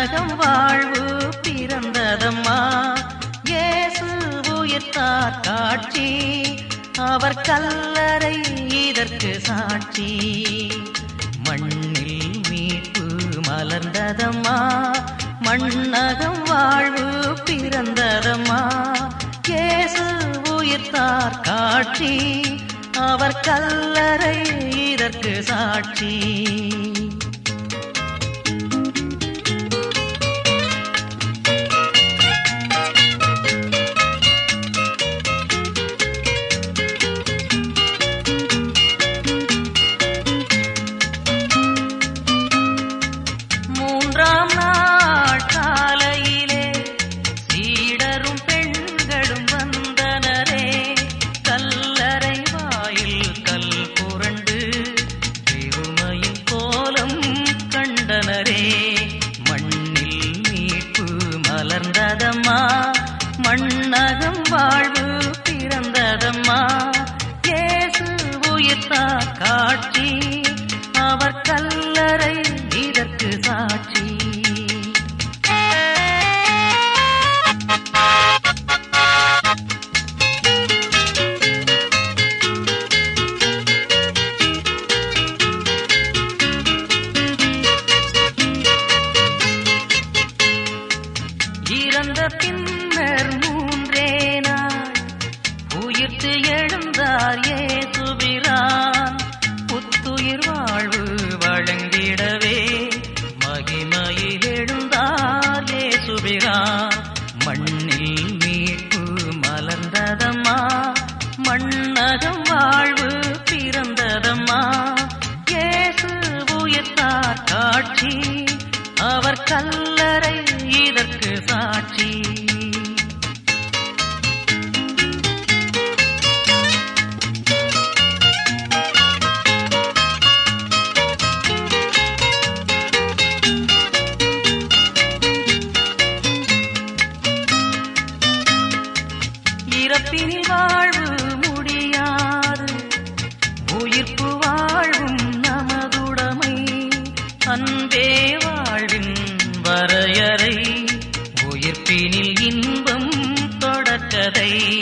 மண்ணகம் வாழ்வு பிறந்ததம்மா இயேசு உயிர்த்தார் காட்சி அவர் கல்லறை இதற்கு சாட்சி மண்ணில் மீட்பு மலர்ந்ததம்மா மண்ணகம் வாழ்வு பிறந்ததம்மா இயேசு உயிர்த்தார் காட்சி அவர் கல்லறை இதற்கு சாட்சி மூன்றாம் நாள் காலையிலே சீடரும் பெண்களும் வந்தனரே கல்லறை வாயில் கல் புரண்டு பெருமையின் கோலம் கண்டனரே மண்ணில் மீட்பு மலர்ந்ததம்மா மண்ணகம் வாழ்வு பிறந்ததம்மா இயேசு உயிர்த்தா காட்சி அவர் கல்லறை இதற்கு சாட்சி இறந்த பின்னர் மூன்றே நாள் உயிர்த்து எழுந்தார் ஏசுபிரான் புத்துயிர் வாழ்வு வழங்கிடவே மகிமையில் எழுந்தார் ஏசுபிரான் மண்ணில் மீட்பு மலர்ந்ததம்மா மண்ணகம் வாழ்வு பிறந்ததம்மா இயேசு உயிர்த்தார் காட்சி அவர் கல்லறை இதற்கு சாட்சி இறப்பினில் வாழ்வு முடியாது உயிர்ப்பு வாழ்வும் நமதுடைமை அன்பே வாழ்வின் வரையறை உயிர்ப்பினில் இன்பம் தொடக்கதை